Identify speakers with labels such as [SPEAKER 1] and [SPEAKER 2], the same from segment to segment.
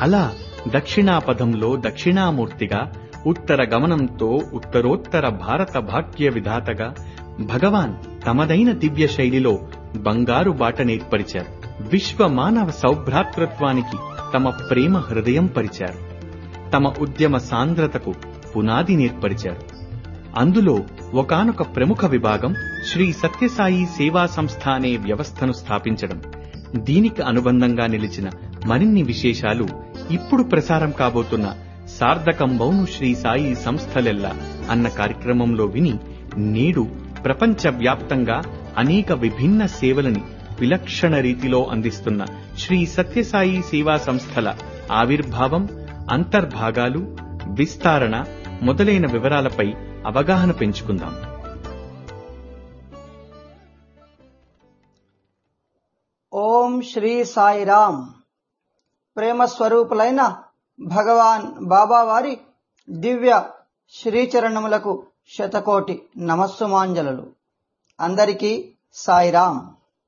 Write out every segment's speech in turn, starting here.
[SPEAKER 1] అలా దక్షిణాపథంలో దక్షిణామూర్తిగా ఉత్తర గమనంతో ఉత్తరోత్తర భారత భాగ్య విధాతగా భగవాన్ తమదైన దివ్య శైలిలో బంగారు బాట నేర్పరిచారు విశ్వ మానవ సౌభ్రాతృత్వానికి తమ ప్రేమ హృదయం పరిచారు తమ ఉద్యమ సాంద్రతకు పునాది నేర్పరిచారు అందులో ఒకానొక ప్రముఖ విభాగం శ్రీ సత్యసాయి సేవా సంస్థ అనే వ్యవస్థను స్థాపించడం దీనికి అనుబంధంగా నిలిచిన మరిన్ని విశేషాలు ఇప్పుడు ప్రసారం కాబోతున్న సార్థకంబౌను శ్రీ సాయి సంస్థలెల్ల అన్న కార్యక్రమంలో విని నేడు ప్రపంచ వ్యాప్తంగా అనేక విభిన్న సేవలని విలక్షణ రీతిలో అందిస్తున్న శ్రీ సత్యసాయి సేవా సంస్థల ఆవిర్భావం అంతర్భాగాలు విస్తరణ మొదలైన వివరాలపై అవగాహన పెంచుకుందాం
[SPEAKER 2] ఓం శ్రీ సాయిరామ్ ప్రేమ స్వరూపులైన భగవాన్ బాబా వారి దివ్య శ్రీచరణములకు శతకోటి నమస్సుమాంజలు అందరికీ సాయిరామ్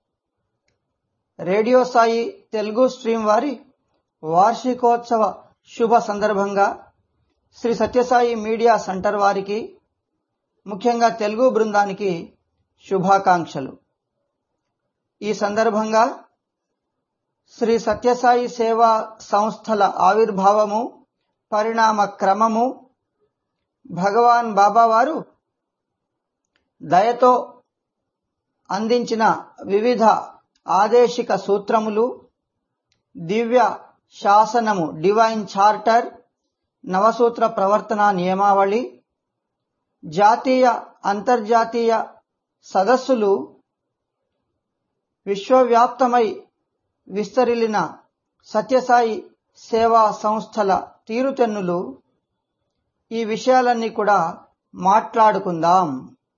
[SPEAKER 2] రేడియో సాయి తెలుగు స్ట్రీమ్ వారి వార్షికోత్సవ శుభ సందర్భంగా శ్రీ సత్యసాయి మీడియా సెంటర్ వారికి ముఖ్యంగా తెలుగు బృందానికి శుభాకాంక్షలు ఈ సందర్భంగా శ్రీ సత్యసాయి సేవా సంస్థల ఆవిర్భావము పరిణామ క్రమము భగవాన్ బాబా వారు దయతో అందించిన వివిధ ఆదేశిక సూత్రములు దివ్య శాసనము డివైన్ చార్టర్ నవసూత్ర ప్రవర్తన నియమావళి జాతీయ అంతర్జాతీయ సదస్సులు విశ్వవ్యాప్తమై విస్తరిల్లిన సత్యసాయి సేవా సంస్థల తీరుతెన్నులు ఈ విషయాలన్నీ కూడా మాట్లాడుకుందాం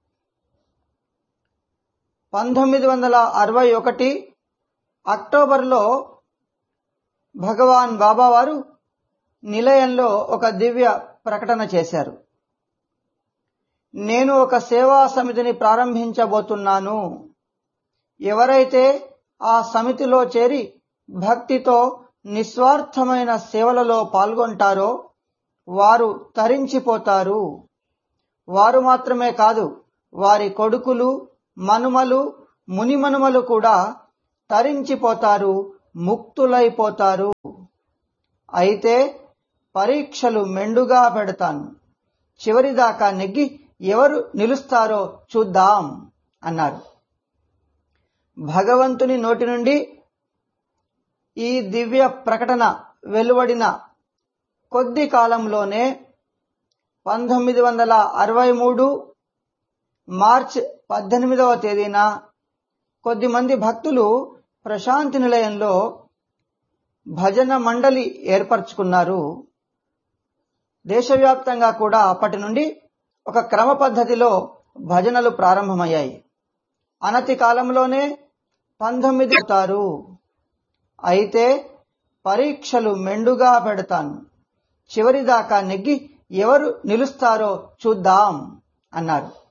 [SPEAKER 2] పంతొమ్మిది వందల అరవై ఒకటి అక్టోబర్లో భగవాన్ బాబా వారు నిలయంలో ఒక దివ్య ప్రకటన చేశారు నేను ఒక సేవా సమితిని ప్రారంభించబోతున్నాను ఎవరైతే ఆ సమితిలో చేరి భక్తితో నిస్వార్థమైన సేవలలో పాల్గొంటారో వారు తరించిపోతారు వారు మాత్రమే కాదు వారి కొడుకులు మనుమలు మునిమనుమలు కూడా తరించిపోతారు ముక్తులైపోతారు అయితే పరీక్షలు మెండుగా పెడతాను చివరిదాకా నెగ్గి ఎవరు నిలుస్తారో చూద్దాం అన్నారు భగవంతుని నోటి నుండి ఈ దివ్య ప్రకటన వెలువడిన కొద్ది కాలంలోనే పంతొమ్మిది వందల అరవై మూడు మార్చ్ పద్దెనిమిదవ తేదీన కొద్దిమంది భక్తులు ప్రశాంతి నిలయంలో భజన మండలి ఏర్పరచుకున్నారు దేశవ్యాప్తంగా కూడా అప్పటి నుండి ఒక క్రమ పద్ధతిలో భజనలు ప్రారంభమయ్యాయి అనతి కాలంలోనే పంతొమ్మిది అవుతారు అయితే పరీక్షలు మెండుగా పెడతాను చివరిదాకా నెగ్గి ఎవరు నిలుస్తారో చూద్దాం అన్నారు